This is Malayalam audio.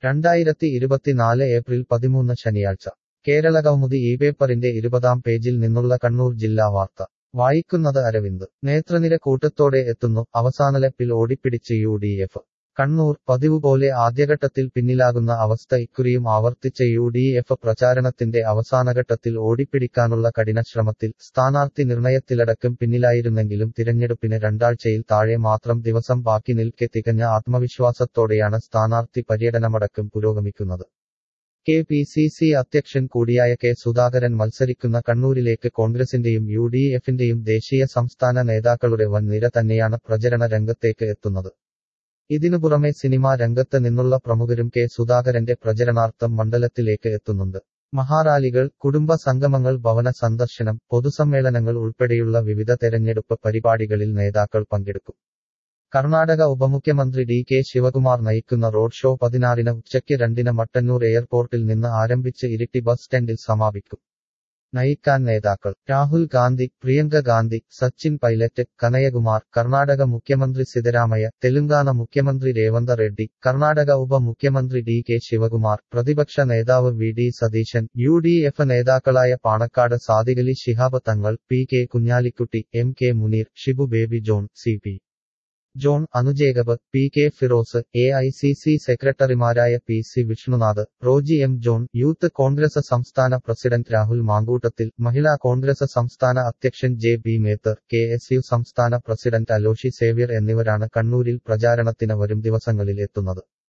രണ്ടായിരത്തി ഇരുപത്തിനാല് ഏപ്രിൽ പതിമൂന്ന് ശനിയാഴ്ച കേരള കൗമുദി ഈ പേപ്പറിന്റെ ഇരുപതാം പേജിൽ നിന്നുള്ള കണ്ണൂർ ജില്ലാ വാർത്ത വായിക്കുന്നത് അരവിന്ദ് നേത്രനിര കൂട്ടത്തോടെ എത്തുന്നു അവസാനലപ്പിൽ ഓടിപ്പിടിച്ച് യു ഡി എഫ് കണ്ണൂർ പതിവ് പോലെ ആദ്യഘട്ടത്തിൽ പിന്നിലാകുന്ന അവസ്ഥ ഇക്കുറിയും ആവർത്തിച്ച യു ഡി എഫ് പ്രചാരണത്തിന്റെ അവസാനഘട്ടത്തിൽ ഓടിപ്പിടിക്കാനുള്ള കഠിനശ്രമത്തിൽ സ്ഥാനാർത്ഥി നിർണയത്തിലടക്കം പിന്നിലായിരുന്നെങ്കിലും തിരഞ്ഞെടുപ്പിന് രണ്ടാഴ്ചയിൽ താഴെ മാത്രം ദിവസം ബാക്കി നിൽക്കെ തികഞ്ഞ ആത്മവിശ്വാസത്തോടെയാണ് സ്ഥാനാർത്ഥി പര്യടനമടക്കം പുരോഗമിക്കുന്നത് കെ പി സി സി അധ്യക്ഷൻ കൂടിയായ കെ സുധാകരൻ മത്സരിക്കുന്ന കണ്ണൂരിലേക്ക് കോൺഗ്രസിന്റെയും യു ഡി എഫിന്റെയും ദേശീയ സംസ്ഥാന നേതാക്കളുടെ വൻ നിര തന്നെയാണ് പ്രചരണ രംഗത്തേക്ക് എത്തുന്നത് ഇതിനു പുറമെ സിനിമാ രംഗത്ത് നിന്നുള്ള പ്രമുഖരും കെ സുധാകരന്റെ പ്രചരണാർത്ഥം മണ്ഡലത്തിലേക്ക് എത്തുന്നുണ്ട് മഹാറാലികൾ കുടുംബ സംഗമങ്ങൾ ഭവന സന്ദർശനം പൊതുസമ്മേളനങ്ങൾ ഉൾപ്പെടെയുള്ള വിവിധ തെരഞ്ഞെടുപ്പ് പരിപാടികളിൽ നേതാക്കൾ പങ്കെടുക്കും കർണാടക ഉപമുഖ്യമന്ത്രി ഡി കെ ശിവകുമാർ നയിക്കുന്ന റോഡ് ഷോ പതിനാറിന് ഉച്ചയ്ക്ക് രണ്ടിന് മട്ടന്നൂർ എയർപോർട്ടിൽ നിന്ന് ആരംഭിച്ച് ഇരിട്ടി ബസ് സ്റ്റാൻഡിൽ സമാപിക്കും നയിക്കാൻ നേതാക്കൾ രാഹുൽ ഗാന്ധി പ്രിയങ്ക ഗാന്ധി സച്ചിൻ പൈലറ്റ് കനയകുമാർ കർണാടക മുഖ്യമന്ത്രി സിദ്ധരാമയ്യ തെലുങ്കാന മുഖ്യമന്ത്രി രേവന്ത റെഡ്ഡി കർണാടക ഉപമുഖ്യമന്ത്രി ഡി കെ ശിവകുമാർ പ്രതിപക്ഷ നേതാവ് V D Satheesan U D F നേതാക്കളായ Panakkad Sadikali Shihab Thangal P K Kunhalikutty M K Muneer Shibu Baby John C P John Anoop Jacob P K Firoz A I C C സെക്രട്ടറിമാരായ P C Vishnunath Roji M John youth Congress സംസ്ഥാന പ്രസിഡന്റ് രാഹുൽ മാങ്കൂട്ടത്തിൽ മഹിളാ കോൺഗ്രസ് സംസ്ഥാന അധ്യക്ഷൻ J B Mather K S U സംസ്ഥാന പ്രസിഡന്റ് അലോഷി സേവ്യർ എന്നിവരാണ് കണ്ണൂരിൽ പ്രചാരണത്തിന് വരും ദിവസങ്ങളിൽ എത്തുന്നത്